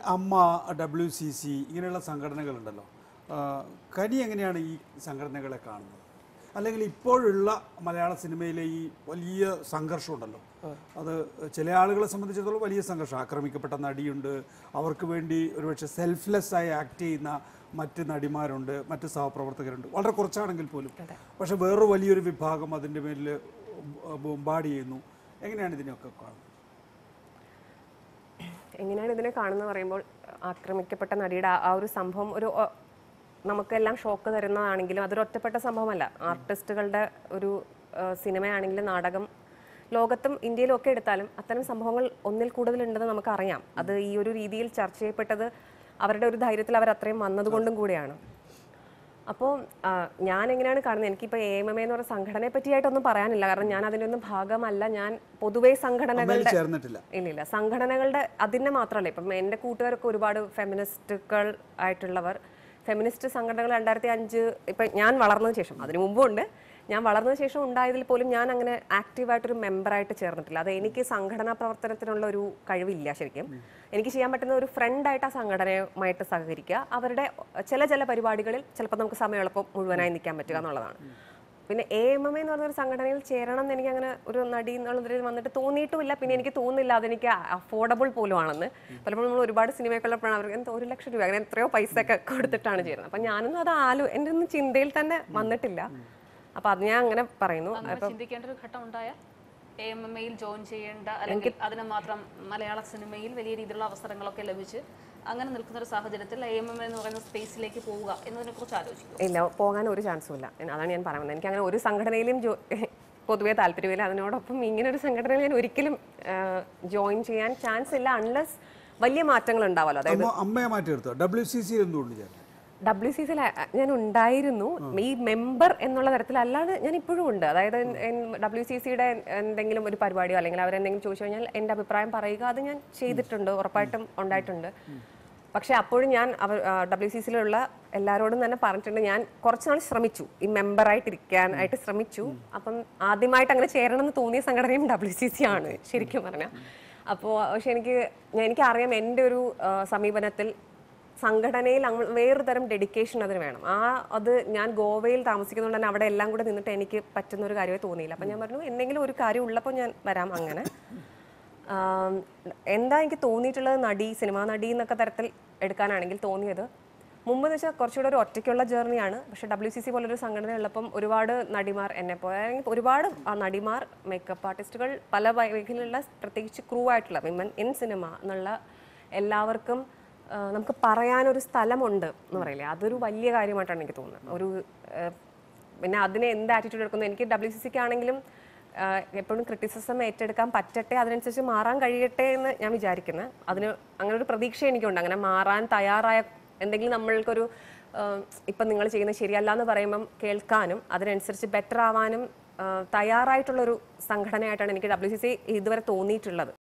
അമ്മ W C C ഇങ്ങനെയുള്ള സംഘടനകളുണ്ടല്ലോ ആ, കനി എങ്ങനെയാണ് ഈ സംഘടനകളെ കാണുന്നത് അല്ലെങ്കിൽ ഇപ്പോഴുള്ള മലയാള സിനിമയിലെ ഈ വലിയ സംഘർഷമുണ്ടല്ലോ അത് ചില ആളുകളെ സംബന്ധിച്ചിടത്തോളം വലിയ സംഘർഷം ആക്രമിക്കപ്പെട്ട നടിയുണ്ട് അവർക്ക് വേണ്ടി ഒരുപക്ഷെ സെൽഫ്ലെസ് ആയി ആക്ട് ചെയ്യുന്ന മറ്റ് നടിമാരുണ്ട് മറ്റ് സഹപ്രവർത്തകരുണ്ട് വളരെ കുറച്ചാണെങ്കിൽ പോലും പക്ഷെ വേറൊരു വലിയൊരു വിഭാഗം അതിൻ്റെ മേലിൽ ബോംബാഡ് ചെയ്യുന്നു എങ്ങനെയാണ് ഇതിനെയൊക്കെ കാണുന്നത് എങ്ങനെയാണ് ഇതിനെ കാണുന്നത് പറയുമ്പോൾ ആക്രമിക്കപ്പെട്ട നടിയുടെ ആ- ആ ഒരു സംഭവം ഒരു ഒ- നമുക്കെല്ലാം ഷോക്ക് തരുന്നതാണെങ്കിലും അതൊരു ഒറ്റപ്പെട്ട സംഭവമല്ല ആർട്ടിസ്റ്റുകളുടെ ഒരു ആ, സിനിമയാണെങ്കിലും നാടകം ലോകത്തും ഇന്ത്യയിലും ഒക്കെ എടുത്താലും അത്തരം സംഭവങ്ങൾ ഒന്നിൽ കൂടുതലുണ്ടെന്ന് നമുക്കറിയാം അത് ഈ ഒരു രീതിയിൽ ചർച്ച ചെയ്യപ്പെട്ടത് അവരുടെ ഒരു ധൈര്യത്തിൽ അവർ അത്രയും വന്നതുകൊണ്ടും കൂടിയാണ് അപ്പോൾ ഞാൻ എങ്ങനെയാണ് കാണുന്നത് എനിക്കിപ്പോൾ എ എം എം എന്ന് പറയുന്ന സംഘടനയെ പറ്റിയായിട്ടൊന്നും പറയാനില്ല കാരണം ഞാൻ അതിൻ്റെ ഒന്നും ഭാഗമല്ല ഞാൻ പൊതുവേ സംഘടനകളുടെ അമ്മയിൽ ചേർന്നിട്ടില്ല ഇല്ല ഇല്ല സംഘടനകളുടെ അതിനെ മാത്രമല്ല ഇപ്പം എൻ്റെ കൂട്ടുകാരൊക്കെ ഒരുപാട് ഫെമിനിസ്റ്റുകൾ ആയിട്ടുള്ളവർ ഫെമിനിസ്റ്റ് സംഘടനകൾ രണ്ടായിരത്തി അഞ്ച് ഇപ്പം ഞാൻ വളർന്നതിന് ശേഷം അതിനു മുമ്പും ഉണ്ട് ഞാൻ വളർന്നതിന് ശേഷം ഉണ്ടായതിൽ പോലും ഞാൻ അങ്ങനെ ആക്റ്റീവായിട്ടൊരു മെമ്പറായിട്ട് ചേർന്നിട്ടില്ല അത് എനിക്ക് സംഘടനാ പ്രവർത്തനത്തിനുള്ള ഒരു കഴിവില്ല ശരിക്കും എനിക്ക് ചെയ്യാൻ പറ്റുന്ന ഒരു ഫ്രണ്ടായിട്ട് ആ സംഘടനയുമായിട്ട് സഹകരിക്കുക അവരുടെ ചില ചില പരിപാടികളിൽ ചിലപ്പോൾ നമുക്ക് സമയം എളുപ്പം മുഴുവനായി നിൽക്കാൻ പറ്റുക എന്നുള്ളതാണ് പിന്നെ എ എം എം എന്ന് പറഞ്ഞൊരു സംഘടനയിൽ ചേരണം എന്ന് എനിക്ക് അങ്ങനെ ഒരു നടി എന്നുള്ളതിൽ വന്നിട്ട് തോന്നിയിട്ടുമില്ല പിന്നെ എനിക്ക് തോന്നുന്നില്ല അതെനിക്ക് അഫോർഡബിൾ പോലും ആണെന്ന് പലപ്പോഴും നമ്മൾ ഒരുപാട് സിനിമയൊക്കെ ഉള്ളപ്പോഴാണ് അവർക്ക് എന്തോ ഒരു ലക്ഷം രൂപ അങ്ങനെ എത്രയോ പൈസ ഒക്കെ കൊടുത്തിട്ടാണ് ചേരുന്നത് അപ്പം ഞാനൊന്നും അത് ആലോ എൻ്റെ ഒന്നും ചിന്തയിൽ തന്നെ വന്നിട്ടില്ല അപ്പം അത് ഞാൻ അങ്ങനെ പറയുന്നു അങ്ങനെ ചിന്തിക്കേണ്ട ഒരു ഘട്ടം ഉണ്ടായാൽ എ എം എം എയിൽ ജോയിൻ ചെയ്യേണ്ട അല്ലെങ്കിൽ അതിന് മാത്രം മലയാള സിനിമയിൽ വലിയ രീതിയിലുള്ള അവസരങ്ങളൊക്കെ ലഭിച്ച് അങ്ങനെ നിൽക്കുന്ന ഒരു സാഹചര്യത്തിൽ എ എം എം എന്ന് പറയുന്ന സ്പേസിലേക്ക് പോവുക എന്നതിനെ കുറിച്ച് ആലോചിക്കും ഇല്ല പോകാൻ ഒരു ചാൻസും ഇല്ല എൻ- അതാണ് ഞാൻ പറയുന്നത് എനിക്ക് അങ്ങനെ ഒരു സംഘടനയിലും ജോ പൊതുവെ താല്പര്യമില്ല അതിനോടൊപ്പം ഇങ്ങനെ ഒരു സംഘടനയിൽ ഞാൻ ഒരിക്കലും ജോയിൻ ചെയ്യാൻ ചാൻസ് ഇല്ല അൺലെസ് വലിയ മാറ്റങ്ങൾ ഉണ്ടാവുമല്ലോ അതായത് അമ്മ അമ്മയെ മാറ്റിയെടുത്തോ ഡബ്ല്യു സി സി എന്തുകൊണ്ട് ചേർന്നു ഡബ്ല്യു സി സിയിൽ ഞാൻ ഉണ്ടായിരുന്നു ഈ മെമ്പർ എന്നുള്ള തരത്തിലല്ലാതെ ഞാൻ ഇപ്പോഴും ഉണ്ട് അതായത് ഡബ്ല്യു സി സിയുടെ എന്തെങ്കിലും ഒരു പരിപാടിയോ അല്ലെങ്കിൽ അവരെന്തെങ്കിലും ചോദിച്ചു കഴിഞ്ഞാൽ എൻ്റെ അഭിപ്രായം പറയുക അത് ഞാൻ ചെയ്തിട്ടുണ്ട് ഉറപ്പായിട്ടും ഉണ്ടായിട്ടുണ്ട് പക്ഷേ അപ്പോഴും ഞാൻ അവർ ഡബ്ല്യു സി സിയിലുള്ള എല്ലാവരോടും തന്നെ പറഞ്ഞിട്ടുണ്ട് ഞാൻ കുറച്ച് നാൾ ശ്രമിച്ചു ഈ മെമ്പറായിട്ടിരിക്കാനായിട്ട് ശ്രമിച്ചു അപ്പം ആദ്യമായിട്ട് അങ്ങനെ ചേരണം എന്ന് തോന്നിയ സംഘടനയും ഡബ്ല്യു സി സി ആണ് ശരിക്കും പറഞ്ഞാൽ അപ്പോൾ പക്ഷെ എനിക്ക് ഞാൻ- എനിക്കറിയാം എൻ്റെ ഒരു ആ, സമീപനത്തിൽ സംഘടനയിൽ അങ്ങ് വേറൊരു തരം ഡെഡിക്കേഷൻ അതിന് വേണം ആ അത് ഞാൻ ഗോവയിൽ താമസിക്കുന്നതുകൊണ്ട് തന്നെ അവിടെ എല്ലാം കൂടെ നിന്നിട്ട് എനിക്ക് പറ്റുന്ന ഒരു കാര്യമേ തോന്നിയില്ല അപ്പം ഞാൻ പറഞ്ഞു എന്തെങ്കിലും ഒരു കാര്യം ഉള്ളപ്പോൾ ഞാൻ വരാം അങ്ങനെ ആം, എന്താ എനിക്ക് തോന്നിയിട്ടുള്ളത് നടി സിനിമാ നടി എന്നൊക്കെ തരത്തിൽ എടുക്കാനാണെങ്കിൽ തോന്നിയത് മുമ്പ് എന്ന് വെച്ചാൽ കുറച്ചുകൂടെ ഒരു ഒറ്റയ്ക്കുള്ള ജേർണിയാണ് പക്ഷേ ഡബ്ല്യു സി സി പോലൊരു സംഘടന ഉള്ളപ്പം ഒരുപാട് നടിമാർ എന്നെ പോലെ അല്ലെങ്കിൽ ഒരുപാട് ആ നടിമാർ മേക്കപ്പ് ആർട്ടിസ്റ്റുകൾ പല മേഖലയിലുള്ള പ്രത്യേകിച്ച് ക്രൂ ആയിട്ടുള്ള വിമൻ ഇൻ സിനിമ എന്നുള്ള എല്ലാവർക്കും ആ, നമുക്ക് പറയാനൊരു സ്ഥലമുണ്ട് എന്ന് പറയില്ലേ അതൊരു വലിയ കാര്യമായിട്ടാണ് എനിക്ക് തോന്നുന്നത് ഒരു ആ, പിന്നെ അതിനെ എന്ത് ആറ്റിറ്റ്യൂഡ് എടുക്കുന്നു എനിക്ക് ഡബ്ല്യു സി സിക്ക് ആണെങ്കിലും ആഹ് എപ്പോഴും ക്രിറ്റിസിസം ഏറ്റെടുക്കാൻ പറ്റട്ടെ അതിനനുസരിച്ച് മാറാൻ കഴിയട്ടെ എന്ന് ഞാൻ വിചാരിക്കുന്നത് അതിന് അങ്ങനെ ഒരു പ്രതീക്ഷ എനിക്കുണ്ട് അങ്ങനെ മാറാൻ തയ്യാറായ എന്തെങ്കിലും നമ്മൾക്കൊരു ആഹ് ഇപ്പം നിങ്ങൾ ചെയ്യുന്നത് ശരിയല്ല എന്ന് പറയുമ്പം കേൾക്കാനും അതിനനുസരിച്ച് ബെറ്റർ ആവാനും ആഹ് തയ്യാറായിട്ടുള്ളൊരു സംഘടനയായിട്ടാണ് എനിക്ക് ഡബ്ല്യു സി സി ഇതുവരെ തോന്നിയിട്ടുള്ളത്